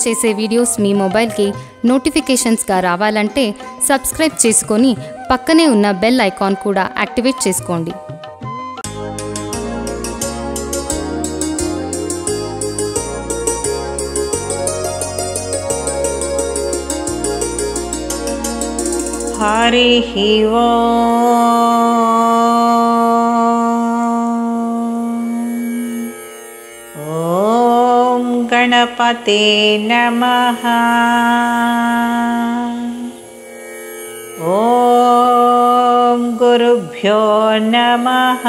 చేసే వీడియోస్ మీ మొబైల్కి నోటిఫికేషన్స్గా రావాలంటే సబ్స్క్రైబ్ చేసుకొని పక్కనే ఉన్న బెల్ ఐకాన్ కూడా యాక్టివేట్ చేసుకోండి हरिः ॐ गणपते नमः ॐ गुरुभ्यो नमः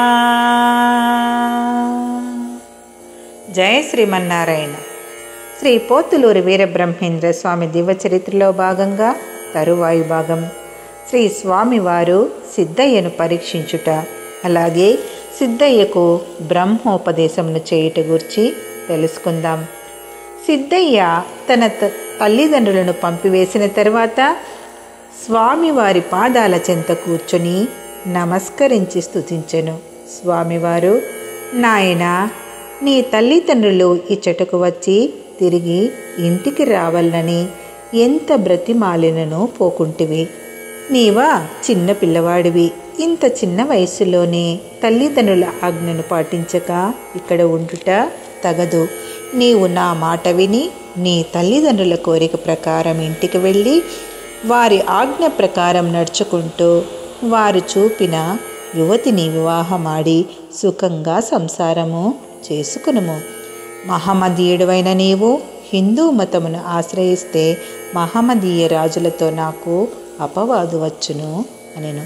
జయ శ్రీమన్నారాయణ శ్రీ పోతులూరి వీరబ్రహ్మేంద్ర స్వామి దివ్యచరిత్రలో భాగంగా తరువాయి భాగం శ్రీ స్వామివారు సిద్ధయ్యను పరీక్షించుట అలాగే సిద్ధయ్యకు బ్రహ్మోపదేశమును చేయుట గురించి తెలుసుకుందాం సిద్ధయ్య తన త- తల్లిదండ్రులను పంపివేసిన తర్వాత స్వామివారి పాదాల చెంత కూర్చొని నమస్కరించి స్తుతించెను స్వామివారు నాయనా నీ తల్లిదండ్రులు ఇచ్చటకు వచ్చి తిరిగి ఇంటికి రావాలని ఎంత బ్రతిమాలినను పోకుంటివి నీవా చిన్న పిల్లవాడివి ఇంత చిన్న వయసులోనే తల్లిదండ్రుల ఆజ్ఞను పాటించక ఇక్కడ ఉండుట తగదు నీవు నా మాట విని నీ తల్లిదండ్రుల కోరిక ప్రకారం ఇంటికి వెళ్ళి వారి ఆజ్ఞ ప్రకారం నడుచుకుంటూ వారు చూపిన యువతిని వివాహమాడి సుఖంగా సంసారము చేసుకునుము మహమ్మదీయుడవైన నీవు హిందూ మతమును ఆశ్రయిస్తే మహమ్మదీయ రాజులతో నాకు అపవాదు వచ్చును అనెను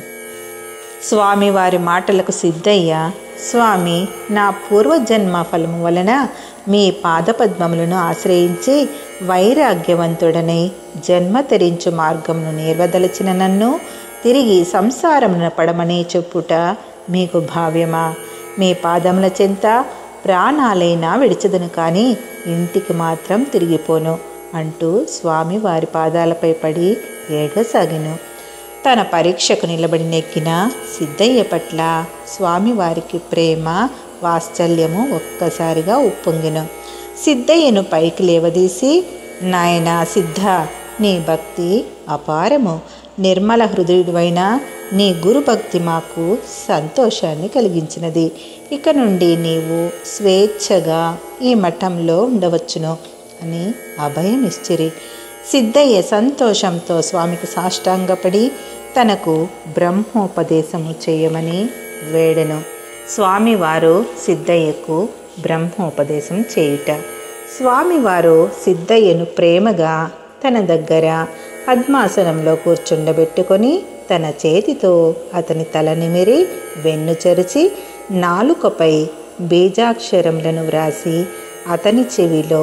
స్వామి వారి మాటలకు సిద్ధయ్య స్వామి నా పూర్వజన్మ ఫలము వలన మీ పాదపద్మములను ఆశ్రయించి వైరాగ్యవంతుడనై జన్మ తెరించు మార్గమును నేర్వదలచిన నన్ను తిరిగి సంసారమున పడమని చెప్పుట మీకు భావ్యమా మీ పాదముల చెంత ప్రాణాలైనా విడిచదును కానీ ఇంటికి మాత్రం తిరిగిపోను అంటూ స్వామి వారి పాదాలపై పడి ఏడసాగెను తన పరీక్షకు నిలబడి నెక్కిన సిద్ధయ్య పట్ల స్వామివారికి ప్రేమ వాత్సల్యము ఒక్కసారిగా ఉప్పొంగెను సిద్ధయ్యను పైకి లేవదీసి నాయనా సిద్ధ నీ భక్తి అపారము నిర్మల హృదయుడైన నీ గురు భక్తి మాకు సంతోషాన్ని కలిగించినది ఇక నుండి నీవు స్వేచ్ఛగా ఈ మఠంలో ఉండవచ్చును అని అభయం ఇచ్చిరి సిద్ధయ్య సంతోషంతో స్వామికి సాష్టాంగపడి తనకు బ్రహ్మోపదేశము చేయమని వేడెను స్వామివారు సిద్ధయ్యకు బ్రహ్మోపదేశం చేయుట స్వామివారు సిద్ధయ్యను ప్రేమగా తన దగ్గర పద్మాసనంలో కూర్చుండబెట్టుకొని తన చేతితో అతని తల నిమిరి వెన్ను చరిచి నాలుకపై బీజాక్షరములను వ్రాసి అతని చెవిలో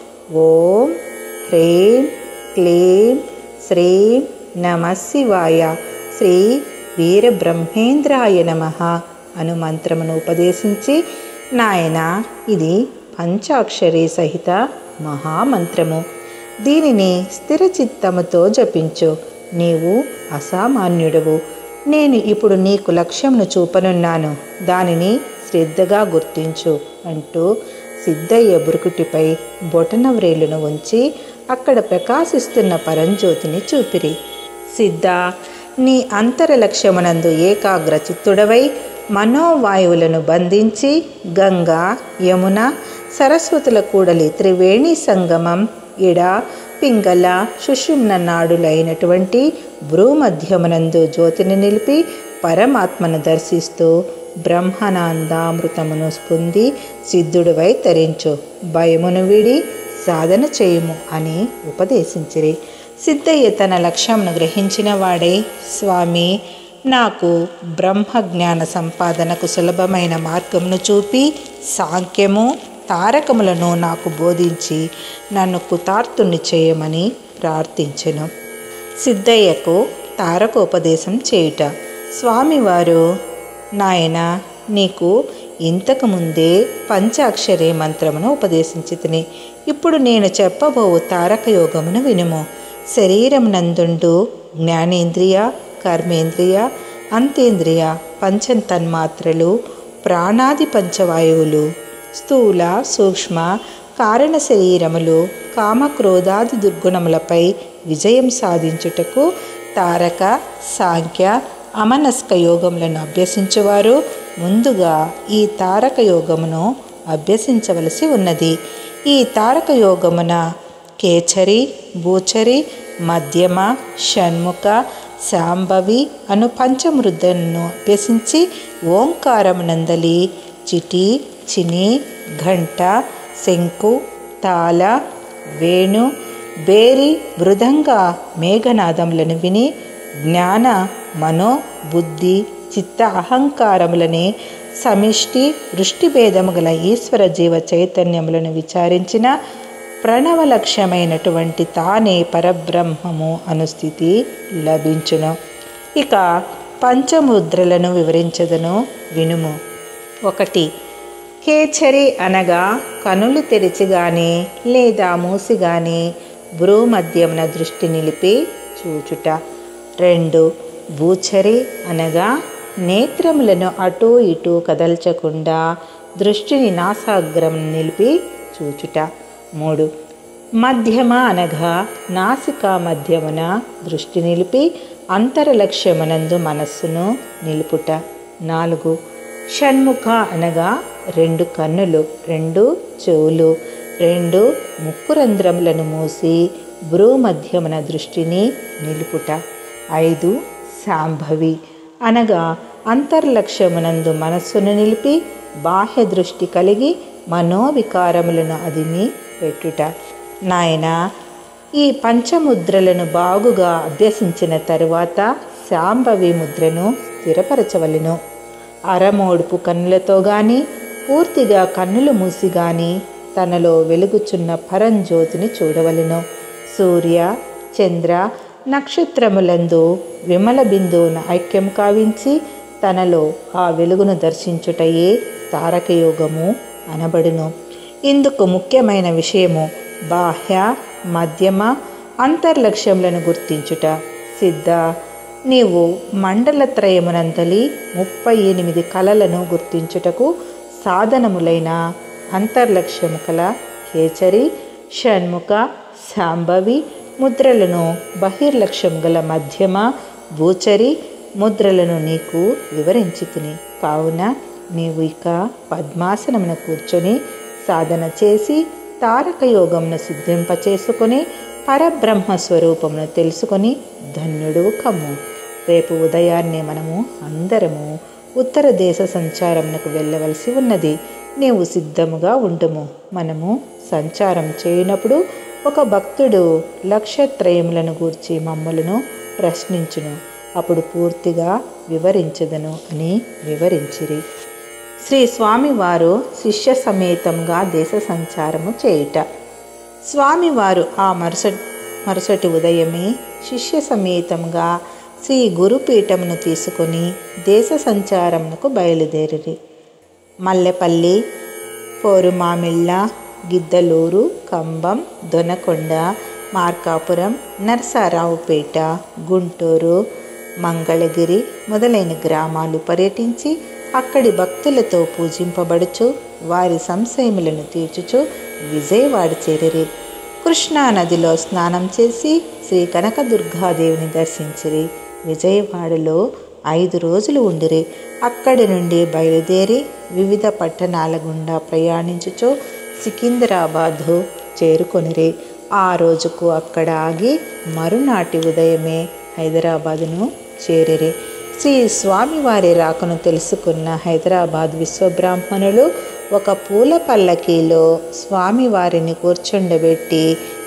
ఓం హ్రీం క్లీం శ్రీం నమ శివాయ శ్రీ వీరబ్రహ్మేంద్రాయ నమ అను మంత్రమును ఉపదేశించి నాయన ఇది పంచాక్షరి సహిత మహామంత్రము దీనిని స్థిర చిత్తముతో జపించు నీవు అసామాన్యుడవు నేను ఇప్పుడు నీకు లక్ష్యంను చూపనున్నాను దానిని శ్రద్ధగా గుర్తించు అంటూ సిద్ధయ్య బురుకుటిపై బొటన వ్రేలును ఉంచి అక్కడ ప్రకాశిస్తున్న పరంజ్యోతిని చూపిరి సిద్ధ నీ అంతర లక్ష్యమునందు ఏకాగ్ర చిత్తుడవై మనోవాయువులను బంధించి గంగా యమున సరస్వతుల కూడలి త్రివేణి సంగమం ఇడ పింగళ సుషుమ్న నాడులైనటువంటి భ్రూమధ్యమునందు జ్యోతిని నిలిపి పరమాత్మను దర్శిస్తూ బ్రహ్మనాందామృతమును పొంది సిద్ధుడివై తరించు భయమును విడి సాధన చేయుము అని ఉపదేశించిరి సిద్ధయ్య తన లక్ష్యంను గ్రహించిన వాడై స్వామి నాకు బ్రహ్మజ్ఞాన సంపాదనకు సులభమైన మార్గమును చూపి సాంఖ్యము తారకములను నాకు బోధించి నన్ను కుతార్తుని చేయమని ప్రార్థించెను సిద్ధయ్యకు తారకోపదేశం చేయుట స్వామివారు నాయన నీకు ఇంతకు ముందే పంచాక్షరి మంత్రమును ఉపదేశించి తిని ఇప్పుడు నేను చెప్పబోవు తారక యోగమును వినుము శరీరం నందుండు జ్ఞానేంద్రియ కర్మేంద్రియ అంతేంద్రియ పంచతన్మాత్రలు ప్రాణాది పంచవాయువులు స్థూల సూక్ష్మ కారణ శరీరములు కామక్రోధాది దుర్గుణములపై విజయం సాధించుటకు తారక సాంఖ్య అమనస్క యోగములను అభ్యసించువారు ముందుగా ఈ తారక యోగమును అభ్యసించవలసి ఉన్నది ఈ తారక యోగమున కేచరి భూచరి మధ్యమ షణ్ముఖ శాంభవి అను పంచమృద్ధను అభ్యసించి ఓంకారమునందలి చిటి చిని ఘంట శంకు తాళ వేణు బేరి మృదంగ మేఘనాదములను విని జ్ఞాన మనో బుద్ధి చిత్త అహంకారములని సమిష్టి వృష్టిభేదము గల ఈశ్వర జీవ చైతన్యములను విచారించిన ప్రణవలక్ష్యమైనటువంటి తానే పరబ్రహ్మము అను స్థితి లభించును ఇక పంచముద్రలను వివరించదను వినుము ఒకటి కేచరి అనగా కనులు తెరిచి గాని లేదా మూసి గాని భ్రూ మధ్యమున దృష్టి నిలిపి చూచుట రెండు భూచరి అనగా నేత్రములను అటూ ఇటూ కదల్చకుండా దృష్టిని నాసాగ్రం నిలిపి చూచుట మూడు మధ్యమ అనగా నాసిక మధ్యమున దృష్టి నిలిపి అంతరలక్ష్యమునందు మనస్సును నిలుపుట నాలుగు షణ్ముఖ అనగా రెండు కన్నులు రెండు చెవులు రెండు ముక్కు రంధ్రములను మూసి భ్రూ మధ్యమున దృష్టిని నిలుపుట ఐదు శాంభవి అనగా అంతర్లక్ష్యమునందు మనస్సును నిలిపి బాహ్య దృష్టి కలిగి మనోవికారములను అదిమి పెట్టుట నాయన ఈ పంచముద్రలను బాగుగా అభ్యసించిన తరువాత శాంభవి ముద్రను స్థిరపరచవలెను అరమోడుపు కన్నులతో గాని పూర్తిగా కన్నులు మూసి గాని తనలో వెలుగుచున్న పరంజ్యోతిని చూడవలెను సూర్య చంద్ర నక్షత్రములందు విమల బిందువును ఐక్యం కావించి తనలో ఆ వెలుగును దర్శించుటయే తారకయోగము అనబడును ఇందుకు ముఖ్యమైన విషయము బాహ్య మధ్యమ అంతర్లక్ష్యములను గుర్తించుట సిద్ధ నీవు మండలత్రయమునంతలి ముప్పై ఎనిమిది కళలను గుర్తించుటకు సాధనములైన అంతర్లక్ష్యము కల కేచరి షణ్ముఖ శాంభవి ముద్రలను బహిర్లక్ష్యం గల మధ్యమ భూచరి ముద్రలను నీకు వివరించుతుని కావున నీవు ఇక పద్మాసనమున కూర్చొని సాధన చేసి తారక యోగమును సిద్ధింపచేసుకొని పరబ్రహ్మ స్వరూపమును తెలుసుకొని ధన్యుడు కమ్ము రేపు ఉదయాన్నే మనము అందరము ఉత్తర దేశ సంచారమునకు వెళ్ళవలసి ఉన్నది నీవు సిద్ధముగా ఉండుము మనము సంచారం చేయనప్పుడు ఒక భక్తుడు లక్ష్యత్రయములను గూర్చి మమ్మలను ప్రశ్నించును అప్పుడు పూర్తిగా వివరించదను అని వివరించిరి శ్రీ స్వామివారు శిష్య సమేతంగా దేశ సంచారము చేయుట స్వామివారు ఆ మరుసటి మరుసటి ఉదయమే శిష్య సమేతంగా శ్రీ గురుపీఠమును తీసుకొని దేశ సంచారమునకు బయలుదేరిరి మల్లెపల్లి పోరుమామిళ్ళ గిద్దలూరు కంబం దొనకొండ మార్కాపురం నరసారావుపేట గుంటూరు మంగళగిరి మొదలైన గ్రామాలు పర్యటించి అక్కడి భక్తులతో పూజింపబడుచు వారి సంశయములను తీర్చుచు విజయవాడ చేరిరి కృష్ణా నదిలో స్నానం చేసి శ్రీ కనకదుర్గాదేవిని దర్శించిరి విజయవాడలో ఐదు రోజులు ఉండిరి అక్కడి నుండి బయలుదేరి వివిధ పట్టణాల గుండా ప్రయాణించుచు సికింద్రాబాదు చేరుకొనిరి ఆ రోజుకు అక్కడ ఆగి మరునాటి ఉదయమే హైదరాబాదును చేరిరి శ్రీ స్వామివారి రాకను తెలుసుకున్న హైదరాబాద్ విశ్వబ్రాహ్మణులు ఒక పూల పల్లకీలో స్వామివారిని కూర్చుండబెట్టి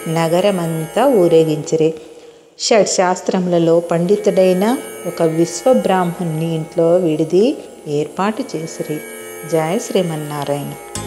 నగరమంతా ఊరేగించిరి షడ్శాస్త్రములలో పండితుడైన ఒక విశ్వబ్రాహ్మణుని ఇంట్లో విడిది ఏర్పాటు చేసిరి జయ శ్రీమన్నారాయణ